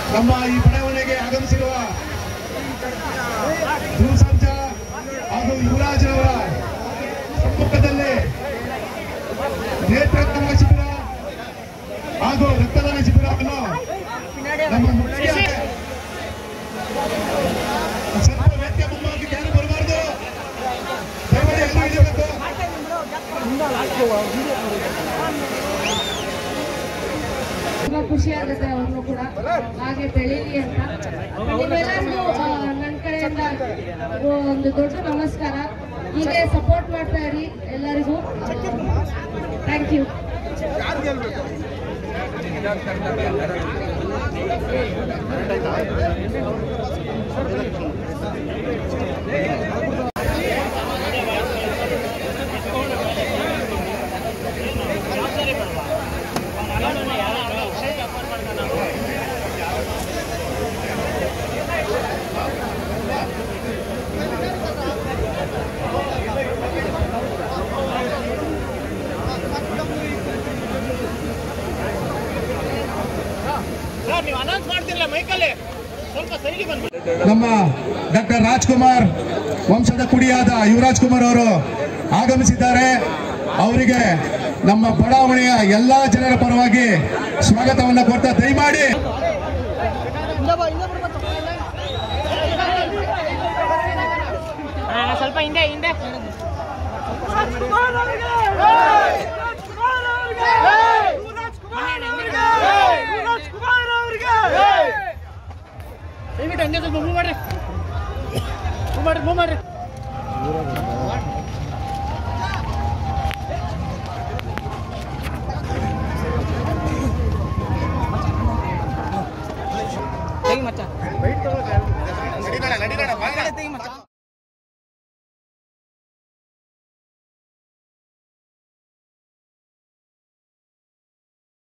ನಮ್ಮ ಈ ಬಡಾವಣೆಗೆ ಆಗಮಿಸಿರುವ ಧ್ರುವಸಂಚ ಹಾಗೂ ಯುವರಾಜ್ರವರ ಸಮ್ಮುಖದಲ್ಲಿ ನೇತ್ರದಾನ ಶಿಬಿರ ಹಾಗೂ ರಕ್ತದಾನ ಶಿಬಿರವನ್ನು ನಮ್ಮ ಮುಖ್ಯ ಸ್ವಲ್ಪ ವ್ಯಕ್ತಿಯ ಮುಂಭಾಗಕ್ಕೆ ಯಾರು ಬರಬಾರ್ದು ದಯಮಾಡಿ ಎಲ್ಲರೂ ಇಳಿಬೇಕು. ತುಂಬಾ ಖುಷಿ ಆಗುತ್ತೆ ಅವ್ರನ್ನು ಕೂಡ ಹಾಗೆ ಬೆಳೀಲಿ ಅಂತ ನಿಮ್ಮೆಲ್ಲರಿಗೂ ಆ, ನನ್ನ ಕಡೆಯಿಂದ ಒಂದು ದೊಡ್ಡ ನಮಸ್ಕಾರ ಹೀಗೆ ಸಪೋರ್ಟ್ ಮಾಡ್ತಾ ಇರಿ ಎಲ್ಲರಿಗೂ ಥ್ಯಾಂಕ್ ಯು ಸರ್ ನೀವು ಅನೌನ್ಸ್ ಮಾಡ್ತಿರಲ್ಲ ಮೈಕಲ್ಲಿ ಸ್ವಲ್ಪ ಸೈಡ್ಗೆ ಬಂದ್ಬಿಡಿ ನಮ್ಮ ಡಾಕ್ಟರ್ ರಾಜ್ಕುಮಾರ್ ವಂಶದ ಕುಡಿಯಾದ ಯುವರಾಜ್ ಕುಮಾರ್ ಅವರು ಆಗಮಿಸಿದ್ದಾರೆ ಅವರಿಗೆ ನಮ್ಮ ಬಡಾವಣೆಯ ಎಲ್ಲಾ ಜನರ ಪರವಾಗಿ ಸ್ವಾಗತವನ್ನ ಕೊಡ್ತಾ ದಯಮಾಡಿ ಸ್ವಲ್ಪ ಹಿಂದೆ ಹಿಂದೆ ದಯವಿಟ್ಟು ಹಂಗೆ ಸ್ವಲ್ಪ ಮೂವ್ ಮಾಡ್ರಿ ಮೂವ್ ಮಾಡ್ರಿ ಮೂವ್ ಮಾಡ್ರಿ ಹೇಗೆ ಮಚ್ಚ